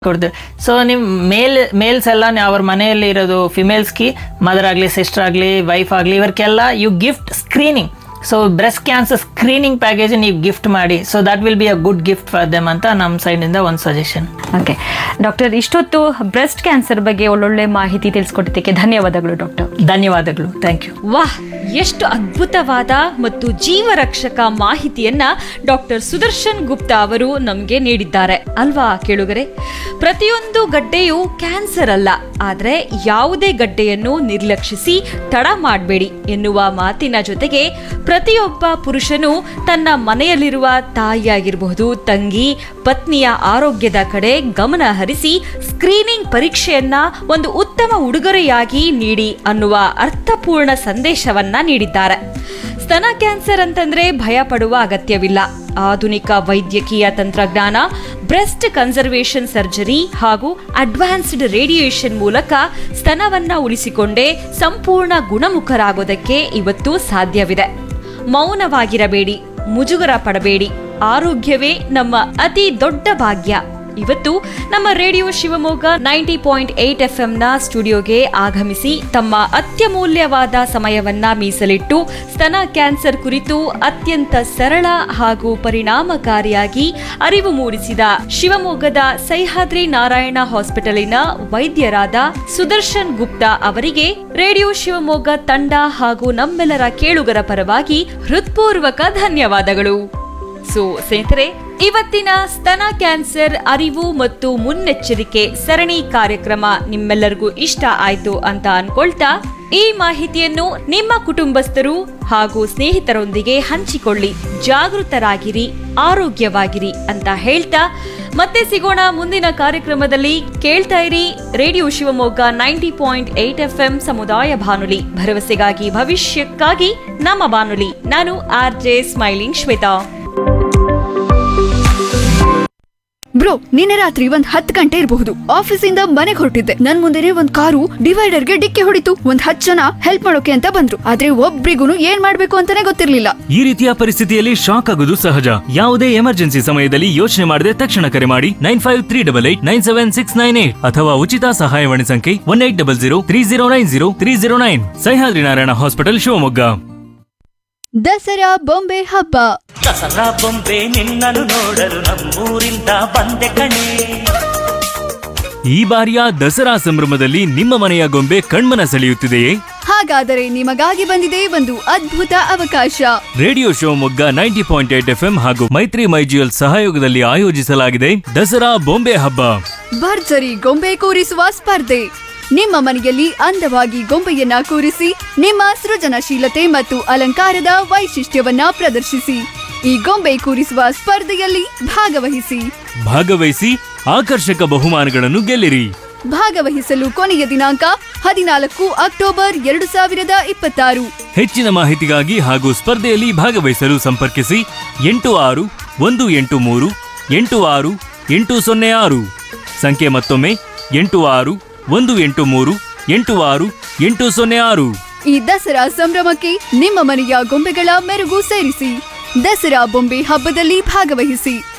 ಕೊಡ್ತೇವೆ ಸೊ ನಿಮ್ ಮೇಲ್ ಮೇಲ್ಸ್ ಎಲ್ಲ ನಿ- ಅವ್ರ ಮನೆಯಲ್ಲಿ ಇರೋದು ಫಿಮೇಲ್ಸ್ಗೆ ಮದರ್ ಆಗಲಿ ಸಿಸ್ಟರ್ ಆಗಲಿ ವೈಫ್ ಆಗಲಿ ಇವರಿಗೆಲ್ಲ you gift screening so breast cancer screening package ನೀವು ಗಿಫ್ಟ್ ಮಾಡಿ so that will be a good gift for them ಅಂತ ನಮ್ಮ ಸೈಡಿಂದ ಒಂದು ಸಜೆಷನ್ ಓಕೆ ಡಾಕ್ಟರ್ ಇಷ್ಟೊತ್ತು ಬ್ರೆಸ್ಟ್ ಕ್ಯಾನ್ಸರ್ ಬಗ್ಗೆ ಒಳ್ಳೊಳ್ಳೆ ಮಾಹಿತಿ ತಿಳಿಸ್ಕೊಟ್ಟಿದ್ದಕ್ಕೆ ಧನ್ಯವಾದಗಳು ಡಾಕ್ಟರ್ ಧನ್ಯವಾದಗಳು ಥ್ಯಾಂಕ್ ಯು ವಾಹ್ ಎಷ್ಟು ಅದ್ಭುತವಾದ ಮತ್ತು ಜೀವರಕ್ಷಕ ಮಾಹಿತಿಯನ್ನ ಡಾಕ್ಟರ್ ಸುದರ್ಶನ್ ಗುಪ್ತಾ ಅವರು ನಮಗೆ ನೀಡಿದ್ದಾರೆ ಅಲ್ವಾ ಕೇಳುಗರೆ ಪ್ರತಿಯೊಂದು ಗಡ್ಡೆಯು ಕ್ಯಾನ್ಸರ್ ಅಲ್ಲ ಆದ್ರೆ ಯಾವುದೇ ಗಡ್ಡೆಯನ್ನು ನಿರ್ಲಕ್ಷಿಸಿ ತಡ ಮಾಡಬೇಡಿ ಎನ್ನುವ ಮಾತಿನ ಜೊತೆಗೆ ಪ್ರತಿಯೊಬ್ಬ ಪುರುಷನು ತನ್ನ ಮನೆಯಲ್ಲಿರುವ ತಾಯಿಯಾಗಿರಬಹುದು ತಂಗಿ ಪತ್ನಿಯ ಆರೋಗ್ಯದ ಕಡೆ ಗಮನ ಹರಿಸಿ ಸ್ಕ್ರೀನಿಂಗ್ ಪರೀಕ್ಷೆಯನ್ನ ಒಂದು ಉತ್ತಮ ಉಡುಗೊರೆಯಾಗಿ ನೀಡಿ ಅನ್ನುವ ಅರ್ಥಪೂರ್ಣ ಸಂದೇಶವನ್ನ ನೀಡಿದ್ದಾರೆ ಸ್ತನ ಕ್ಯಾನ್ಸರ್ ಅಂತಂದ್ರೆ ಭಯ ಪಡುವ ಅಗತ್ಯವಿಲ್ಲ ಆಧುನಿಕ ವೈದ್ಯಕೀಯ ತಂತ್ರಜ್ಞಾನ ಬ್ರೆಸ್ಟ್ ಕನ್ಸರ್ವೇಷನ್ ಸರ್ಜರಿ ಹಾಗೂ ಅಡ್ವಾನ್ಸ್ಡ್ ರೇಡಿಯೇಷನ್ ಮೂಲಕ ಸ್ತನವನ್ನ ಉಳಿಸಿಕೊಂಡೇ ಸಂಪೂರ್ಣ ಗುಣಮುಖರಾಗೋದಕ್ಕೆ ಇವತ್ತು ಸಾಧ್ಯವಿದೆ ಮೌನವಾಗಿರಬೇಡಿ ಮುಜುಗರ ಪಡಬೇಡಿ ಆರೋಗ್ಯವೇ ನಮ್ಮ ಅತಿ ದೊಡ್ಡ ಭಾಗ್ಯ ಇವತ್ತು ನಮ್ಮ radio Shivamogga ninety point eight F ನ ಸ್ಟುಡಿಯೋಗೆ ಆಗಮಿಸಿ ತಮ್ಮ ಅತ್ಯಮೂಲ್ಯವಾದ ಸಮಯವನ್ನ ಮೀಸಲಿಟ್ಟು ಸ್ತನ ಕ್ಯಾನ್ಸರ್ ಕುರಿತು ಅತ್ಯಂತ ಸರಳ ಹಾಗೂ ಪರಿಣಾಮಕಾರಿಯಾಗಿ ಅರಿವು ಮೂಡಿಸಿದ ಶಿವಮೊಗ್ಗದ ಸಹ್ಯಾದ್ರಿ ನಾರಾಯಣ ಹಾಸ್ಪಿಟಲಿನ ವೈದ್ಯರಾದ ಸುದರ್ಶನ್ ಗುಪ್ತಾ ಅವರಿಗೆ ರೇಡಿಯೋ ಶಿವಮೊಗ್ಗ ತಂಡ ಹಾಗೂ ನಮ್ಮೆಲ್ಲರ ಕೇಳುಗರ ಪರವಾಗಿ ಹೃತ್ಪೂರ್ವಕ ಧನ್ಯವಾದಗಳು ಸೊ ಸ್ನೇಹಿತರೆ ಇವತ್ತಿನ ಸ್ತನ ಕ್ಯಾನ್ಸರ್ ಅರಿವು ಮತ್ತು ಮುನ್ನೆಚ್ಚರಿಕೆ ಸರಣಿ ಕಾರ್ಯಕ್ರಮ ನಿಮ್ಮೆಲ್ಲರಿಗೂ ಇಷ್ಟ ಆಯ್ತು ಅಂತ ಅನ್ಕೊಳ್ತಾ ಈ ಮಾಹಿತಿಯನ್ನು ನಿಮ್ಮ ಕುಟುಂಬಸ್ಥರು ಹಾಗೂ ಸ್ನೇಹಿತರೊಂದಿಗೆ ಹಂಚಿಕೊಳ್ಳಿ ಜಾಗೃತರಾಗಿರಿ ಆರೋಗ್ಯವಾಗಿರಿ ಅಂತ ಹೇಳ್ತಾ ಮತ್ತೆ ಸಿಗೋಣ ಮುಂದಿನ ಕಾರ್ಯಕ್ರಮದಲ್ಲಿ ಕೇಳ್ತಾ ಇರಿ radio Shivamogga ninety point eight F M ಸಮುದಾಯ ಬಾನುಲಿ ಭರವಸೆಗಾಗಿ ಭವಿಷ್ಯಕ್ಕಾಗಿ ನಮ್ಮ ಬಾನುಲಿ ನಾನು R J smiling Shweta bro ನಿನ್ನೆ ರಾತ್ರಿ ಒಂದ್ ಹತ್ ಗಂಟೆ ಇರಬಹುದು ಆಫೀಸಿಂದ ಮನೆಗೆ ಹೊರಟಿದ್ದೆ ನನ್ ಮುಂದೆನೆ ಒಂದ್ ಕಾರು ಡಿವೈಡರ್ಗೆ ಡಿಕ್ಕಿ ಹೊಡಿತು ಒಂದ್ ಹತ್ ಜನ ಹೆಲ್ಪ್ ಮಾಡೋಕೆ ಅಂತ ಬಂದ್ರು ಆದ್ರೆ ಒಬ್ರಿಗೂ ಏನ್ ಮಾಡ್ಬೇಕು ಅಂತಾನೆ ಗೊತ್ತಿರ್ಲಿಲ್ಲ ಈ ರೀತಿಯ ಪರಿಸ್ಥಿತಿಯಲ್ಲಿ ಶಾಕ್ ಆಗುವುದು ಸಹಜ ಯಾವುದೇ ಎಮರ್ಜೆನ್ಸಿ ಸಮಯದಲ್ಲಿ ಯೋಚನೆ ಮಾಡದೆ ತಕ್ಷಣ ಕರೆ ಮಾಡಿ nine five three double eight nine seven six nine eight ಅಥವಾ ಉಚಿತ ಸಹಾಯವಾಣಿ ಸಂಖ್ಯೆ one eight double zero three zero nine zero three zero nine Sahyadri Narayana hospital Shivamogga Dasara ಬೊಂಬೆ ಹಬ್ಬ ದಸರಾ ಬೊಂಬೆ ನಿನ್ನನ್ನು ನೋಡಲು ನಮ್ಮೂರಿಂದ ಬಂದೆ ಕಣೆ ಈ ಬಾರಿಯ ದಸರಾ ಸಂಭ್ರಮದಲ್ಲಿ ನಿಮ್ಮ ಮನೆಯ ಗೊಂಬೆ ಕಣ್ಮನ ಸೆಳೆಯುತ್ತಿದೆಯೇ ಹಾಗಾದರೆ ನಿಮಗಾಗಿ ಬಂದಿದೆ ಒಂದು ಅದ್ಭುತ ಅವಕಾಶ radio Shivamogga ninety point eight F ಹಾಗೂ ಮೈತ್ರಿ ಮೈಜಿಯಲ್ ಸಹಯೋಗದಲ್ಲಿ ಆಯೋಜಿಸಲಾಗಿದೆ ದಸರಾ ಬೊಂಬೆ ಹಬ್ಬ ಭರ್ಜರಿ ಗೊಂಬೆ ಕೂರಿಸುವ ಸ್ಪರ್ಧೆ ನಿಮ್ಮ ಮನೆಯಲ್ಲಿ ಅಂದವಾಗಿ ಗೊಂಬೆಯನ್ನ ಕೂರಿಸಿ ನಿಮ್ಮ ಸೃಜನಶೀಲತೆ ಮತ್ತು ಅಲಂಕಾರದ ವೈಶಿಷ್ಟ್ಯವನ್ನ ಪ್ರದರ್ಶಿಸಿ ಈ ಗೊಂಬೆ ಕೂರಿಸುವ ಸ್ಪರ್ಧೆಯಲ್ಲಿ ಭಾಗವಹಿಸಿ ಭಾಗವಹಿಸಿ ಆಕರ್ಷಕ ಬಹುಮಾನಗಳನ್ನು ಗೆಲ್ಲಿರಿ ಭಾಗವಹಿಸಲು ಕೊನೆಯ ದಿನಾಂಕ ಹದಿನಾಲ್ಕು ಅಕ್ಟೋಬರ್ ಎರಡು ಸಾವಿರದ ಇಪ್ಪತ್ತಾರು ಹೆಚ್ಚಿನ ಮಾಹಿತಿಗಾಗಿ ಹಾಗೂ ಸ್ಪರ್ಧೆಯಲ್ಲಿ ಭಾಗವಹಿಸಲು ಸಂಪರ್ಕಿಸಿ ಎಂಟು ಆರು ಒಂದು ಎಂಟು ಮೂರು ಎಂಟು ಆರು ಎಂಟು ಸೊನ್ನೆ ಆರು ಸಂಖ್ಯೆ ಮತ್ತೊಮ್ಮೆ ಎಂಟು ಆರು ಒಂದು ಎಂಟು ಮೂರು ಎಂಟು ಆರು ಎಂಟು ಸೊನ್ನೆ ಆರು ಈ ದಸರಾ ಸಂಭ್ರಮಕ್ಕೆ ನಿಮ್ಮ ಮನೆಯ ಗೊಂಬೆಗಳ ಮೆರುಗು ಸೇರಿಸಿ ದಸರಾ ಬೊಂಬೆ ಹಬ್ಬದಲ್ಲಿ ಭಾಗವಹಿಸಿ